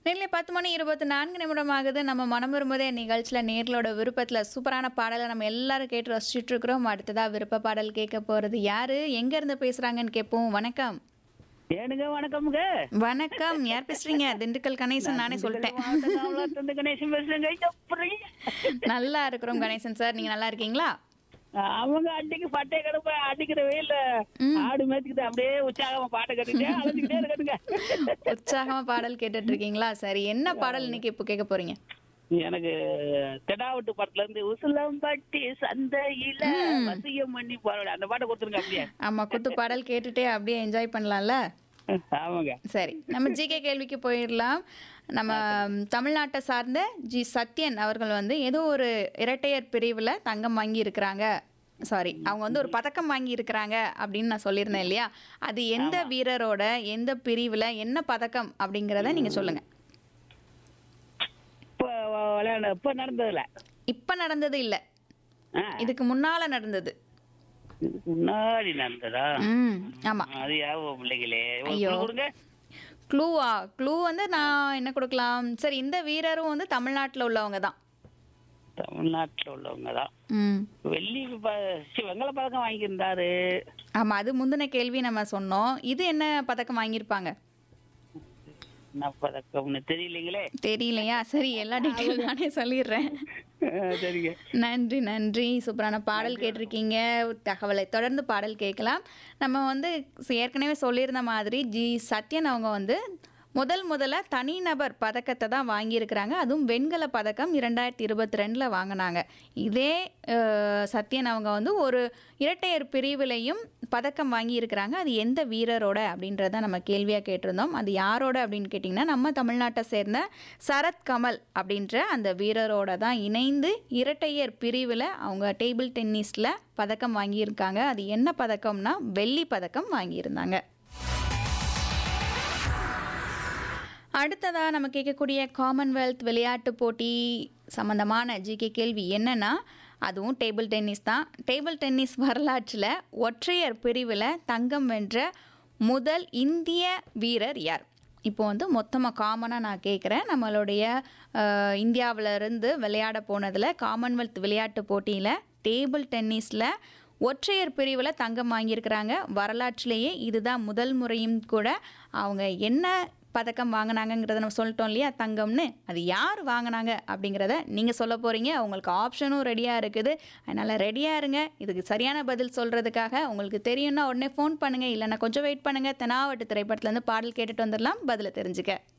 நேரில் பத்து மணி இருபத்தி நான்கு நிமிடம் ஆகுது நம்ம மனம் விரும்புதே நிகழ்ச்சியில் நேர்களோட விருப்பத்தில் சூப்பரான பாடலை நம்ம எல்லாரும் கேட்டு ரசிச்சுட்டு இருக்கிறோம் அடுத்ததாக விருப்ப பாடல் கேட்க போகிறது யாரு எங்கேருந்து பேசுகிறாங்கன்னு கேட்போம் வணக்கம் ஏனுங்க வணக்கம்ங்க வணக்கம் யார் பேசுறீங்க திண்டுக்கல் கணேசன் நானே சொல்லிட்டேன் மாவட்டம் காமலாத்துலேருந்து கணேசன் பேசுறேங்க எப்படி நல்லா இருக்கிறோம் கணேசன் சார் நீங்கள் நல்லா இருக்கீங்களா அவங்க அடிக்கு பட்டை கிடப்ப அடிக்கிற வெயில்ல ஆடு மேய்ச்சிக்கிட்டு அப்படியே உற்சாகமா பாட்டை கட்டிட்டு அழைச்சிக்கிட்டே இருக்கட்டுங்க உற்சாகமா பாடல் கேட்டுட்டு இருக்கீங்களா சரி என்ன பாடல் இன்னைக்கு இப்போ கேட்க போறீங்க எனக்கு தெடாவட்டு படத்துல இருந்து உசுலம்பட்டி சந்தையில வசியம் பண்ணி போற அந்த பாட்டை கொடுத்துருங்க அப்படியே ஆமா குத்து பாடல் கேட்டுட்டே அப்படியே என்ஜாய் பண்ணலாம்ல ஆமாங்க சரி நம்ம ஜிகே கேள்விக்கு போயிடலாம் நம்ம தமிழ்நாட்டை சார்ந்த ஜி சத்யன் அவர்கள் வந்து ஏதோ ஒரு இரட்டையர் பிரிவில் தங்கம் வாங்கி இருக்கிறாங்க சாரி அவங்க வந்து ஒரு பதக்கம் வாங்கி இருக்கிறாங்க அப்படின்னு நான் சொல்லியிருந்தேன் இல்லையா அது எந்த வீரரோட எந்த பிரிவில் என்ன பதக்கம் அப்படிங்கிறத நீங்கள் சொல்லுங்கள் இப்ப விளையாட இப்ப நடந்ததுல இப்போ நடந்தது இல்லை ஆ, இதுக்கு முன்னால் நடந்தது இதுக்கு முன்னாடி நடந்ததா ம் ஆமாம் அது யாவும் பிள்ளைங்களே ஒரு ஐயோ. clue கொடுங்க க்ளூவா க்ளூ வந்து நான் என்ன கொடுக்கலாம் சரி இந்த வீரரும் வந்து தமிழ்நாட்டில் உள்ளவங்க தான் தமிழ்நாட்டுல உள்ளவங்க தான் ம் வெள்ளி ப- சி, வெங்கல பதக்கம் வாங்கியிருந்தாரு ஆமாம் அது முந்தின கேள்வி நம்ம சொன்னோம் இது என்ன பதக்கம் வாங்கியிருப்பாங்க என்ன பதக்கம்னு தெரியலீங்களே தெரியலையா சரி எல்லா டீட்டெயிலும் நானே சொல்லிடுறேன் சரிங்க நன்றி நன்றி சூப்பரான பாடல் கேட்டிருக்கீங்க தகவலை தொடர்ந்து பாடல் கேட்கலாம் நம்ம வந்து ஏற்கனவே சொல்லியிருந்த மாதிரி ஜி சத்யன் அவங்க வந்து முதல் முதல்ல தனிநபர் பதக்கத்தை தான் வாங்கியிருக்கிறாங்க அதுவும் வெண்கல பதக்கம் இரண்டாயிரத்தி இருபத்தி ரெண்டில் வாங்கினாங்க இதே அஹ், சத்யன் அவங்க வந்து ஒரு இரட்டையர் பிரிவிலையும் பதக்கம் வாங்கியிருக்கிறாங்க அது எந்த வீரரோட அப்படின்றத நம்ம கேள்வியாக கேட்டிருந்தோம் அது யாரோட அப்படின்னு கேட்டிங்கன்னா நம்ம தமிழ்நாட்டை சேர்ந்த சரத் கமல் அப்படின்ற அந்த வீரரோட தான் இணைந்து இரட்டையர் பிரிவில் அவங்க டேபிள் டென்னிஸில் பதக்கம் வாங்கியிருக்காங்க அது என்ன பதக்கம்னா வெள்ளி பதக்கம் வாங்கியிருந்தாங்க அடுத்ததாக நம்ம கேட்கக்கூடிய காமன்வெல்த் விளையாட்டு போட்டி சம்மந்தமான ஜிகே கேள்வி என்னன்னா அதுவும் டேபிள் டென்னிஸ் தான் டேபிள் டென்னிஸ் வரலாற்றில் ஒற்றையர் பிரிவில் தங்கம் வென்ற முதல் இந்திய வீரர் யார் இப்போ வந்து மொத்தமாக காமனாக நான் கேட்குறேன் நம்மளுடைய அஹ், இந்தியாவுல இருந்து விளையாட போனதில் காமன்வெல்த் விளையாட்டு போட்டியில் டேபிள் டென்னிஸில் ஒற்றையர் பிரிவில் தங்கம் வாங்கியிருக்கிறாங்க வரலாற்றிலேயே இதுதான் முதல் முறையும் கூட அவங்க என்ன பதக்கம் வாங்கினாங்கங்கிறத நம்ம சொல்லிட்டோம் இல்லையா தங்கம்னு அது யார் வாங்கினாங்க அப்படிங்கிறத நீங்கள் சொல்ல போகிறீங்க உங்களுக்கு ஆப்ஷனும் ரெடியாக இருக்குது அதனால் ரெடியாக இருங்க இதுக்கு சரியான பதில் சொல்கிறதுக்காக உங்களுக்கு தெரியும்னா உடனே ஃபோன் பண்ணுங்கள் இல்லைன்னா கொஞ்சம் வெயிட் பண்ணுங்கள் தெனாவட்டு திரைப்படத்துலேருந்து பாடல் கேட்டுட்டு வந்துடலாம் பதிலை தெரிஞ்சுக்க